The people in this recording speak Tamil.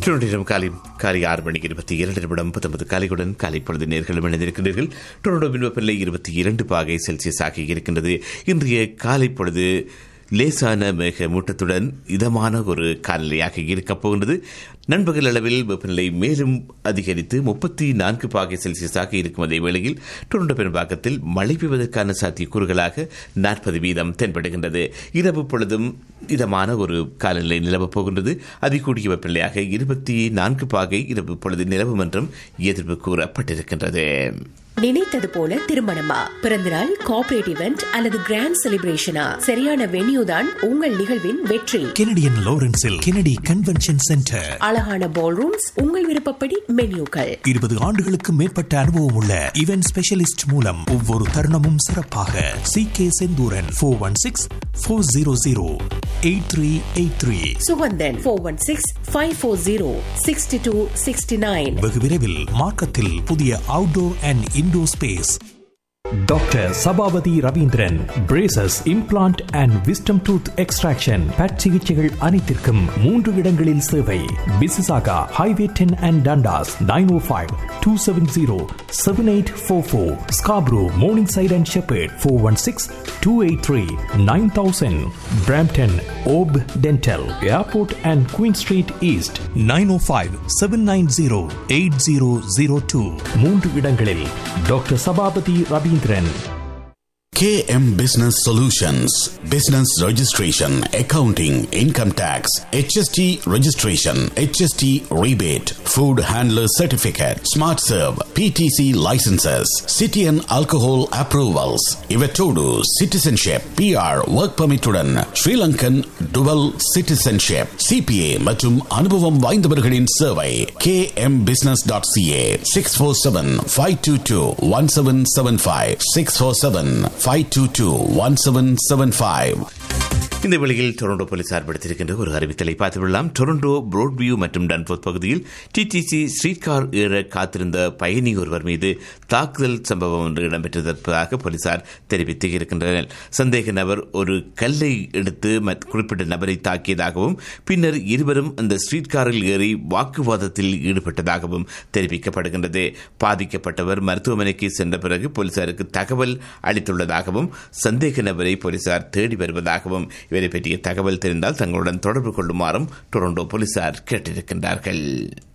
டொரண்டோ காலை காலை ஆறு மணிக்கு இருபத்தி இரண்டு நிமிடம் பத்தொன்பது காலையுடன் காலை பொழுது நேர்களும் இணைந்திருக்கின்றீர்கள் டொரண்டோ வெப்பநிலை இருபத்தி இரண்டு பாகை செல்சியஸ் ஆகி இருக்கின்றது இன்றைய காலை பொழுது லேசான மேக மூட்டத்துடன் இதமான ஒரு காலநிலையாக இருக்கப் போகின்றது நண்பகல் அளவில் வெப்பநிலை மேலும் அதிகரித்து முப்பத்தி நான்கு பாகை செல்சியஸாக இருக்கும் அதே வேளையில் டொரண்டோ பெரும்பாக்கத்தில் மழை பெய்வதற்கான சாத்தியக்கூறுகளாக நாற்பது வீதம் தென்படுகின்றது இரவு பொழுதும் இதமான ஒரு காலநிலை நிலவப் போகின்றது அதிகூடிய வெப்பநிலையாக இருபத்தி நான்கு பாகை இரவு பொழுது நிலவும் என்றும் எதிர்ப்பு கூறப்பட்டிருக்கின்றது நினைத்தது போல திருமணமா பிறந்தநாள் கார்ப்பரேட் இவெண்ட் அல்லது கிராண்ட் செலிப்ரேஷனா சரியான வென்யூ தான் உங்கள் நிகழ்வின் வெற்றி கெனடியன் லாரன்ஸில் கெனடி கன்வென்ஷன் சென்டர் அழகான பால் ரூம்ஸ் உங்கள் விருப்பப்படி மென்யூக்கள் இருபது ஆண்டுகளுக்கு மேற்பட்ட அனுபவம் உள்ள இவென்ட் ஸ்பெஷலிஸ்ட் மூலம் ஒவ்வொரு தருணமும் சிறப்பாக C K Senthuran four one six four zero zero eight three eight three Suganthan four one six five four zero sixty two sixty nine வெகு விரைவில் மார்க்கத்தில் புதிய outdoor and indoor space doctor Sabapathy Ravindran braces implant and wisdom tooth extraction but சிகிச்சைகள் அனைத்திற்கும் மூன்று இடங்களில் சேவை Mississauga highway ten and Dundas nine O five two seven zero seven eight four four Scarborough Morningside and shepherd four one six two eight three nine thousand Brampton ஓப் dental Airport and Queen Street East nine O five seven nine zero eight zero zero two மூன்று இடங்களில் doctor Sabapathy Ravindran KM Business Solutions Business Registration, Accounting, Income Tax, HST Registration, HST Rebate, Food Handler Certificate, Smart Serve, PTC Licenses, City and Alcohol Approvals, Ivetodu Citizenship, PR Work Permituடன் Sri Lankan Dual Citizenship, CPA மற்றும் அனுபவம் வாய்ந்தவர்களின் சேவை kmbusiness.ca 647-522-1775 647-522-1775 இந்த வேளையில் டொரண்டோ போலீசார் படுத்திருக்கின்ற ஒரு அறிவித்தலை பார்த்துவிடலாம் டொரண்டோ புரோட்வியூ மற்றும் டன்போர்த் பகுதியில் டிடிசி ஸ்ட்ரீட் கார் ஏற காத்திருந்த பயணி ஒருவர் மீது தாக்குதல் சம்பவம் ஒன்று இடம்பெற்றிருப்பதாக போலீசார் தெரிவித்து இருக்கின்றனர் சந்தேக நபர் ஒரு கல்லை எடுத்து குறிப்பிட்ட நபரை தாக்கியதாகவும் பின்னர் இருவரும் அந்த ஸ்ட்ரீட் காரில் ஏறி வாக்குவாதத்தில் ஈடுபட்டதாகவும் தெரிவிக்கப்படுகின்றது பாதிக்கப்பட்டவர் மருத்துவமனைக்கு சென்ற பிறகு போலீசாருக்கு தகவல் அளித்துள்ளதாகவும் சந்தேக நபரை போலீசார் தேடி வருவதாகவும் இவரை பற்றிய தகவல் தெரிந்தால் தங்களுடன் தொடர்பு கொள்ளுமாறும் டொரண்டோ போலீசார் கேட்டிருக்கின்றார்கள்